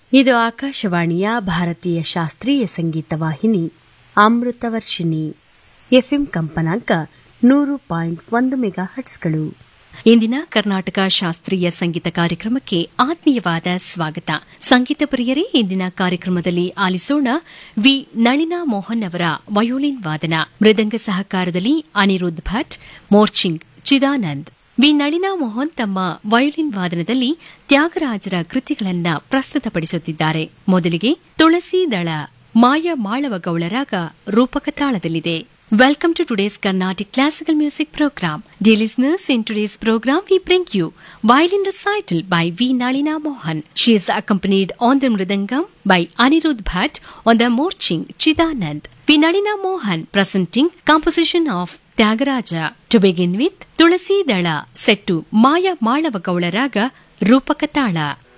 ಇದು ಆಕಾಶವಾಣಿಯ ಭಾರತೀಯ ಶಾಸ್ತ್ರೀಯ ಸಂಗೀತ ವಾಹಿನಿ ಅಮೃತವರ್ಷಿಣಿ ಎಫ್ಎಂ ಕಂಪನಾಂಕ ನೂರು ಪಾಯಿಂಟ್ ಒಂದು ಮೆಗಾ ಹಟ್ಸ್ಗಳು ಇಂದಿನ ಕರ್ನಾಟಕ ಶಾಸ್ತ್ರೀಯ ಸಂಗೀತ ಕಾರ್ಯಕ್ರಮಕ್ಕೆ ಆತ್ಮೀಯವಾದ ಸ್ವಾಗತ ಸಂಗೀತ ಪ್ರಿಯರೇ ಇಂದಿನ ಕಾರ್ಯಕ್ರಮದಲ್ಲಿ ಆಲಿಸೋಣ ವಿ ನಳಿನಾ ಮೋಹನ್ ಅವರ ವಯೋಲಿನ್ ವಾದನ ಮೃದಂಗ ಸಹಕಾರದಲ್ಲಿ ಅನಿರುದ್ಧ್ ಭಟ್ ಮೋರ್ಚಿಂಗ್ ಚಿದಾನಂದ್ ವಿ ನಳಿನಾ ಮೋಹನ್ ತಮ್ಮ ವಯೋಲಿನ್ ವಾದನದಲ್ಲಿ ತ್ಯಾಗರಾಜರ ಕೃತಿಗಳನ್ನ ಪ್ರಸ್ತುತಪಡಿಸುತ್ತಿದ್ದಾರೆ ಮೊದಲಿಗೆ ತುಳಸಿ ದಳ ಮಾಯ ಮಾಳವ ಗೌಳರಾಗ ರೂಪಕ ತಾಳದಲ್ಲಿದೆ Welcome to today's Carnatic Classical Music Program. Dear listeners, in today's program we bring you Violin Recital by V. Nalina Mohan. She is accompanied on the Mridangam by Anirudh Bhatt on the Morching Chidanand. V. Nalina Mohan presenting composition of Tyagaraja. To begin with, Tulasi Dala set to Maya Malava Gaula Raga Rupakatala.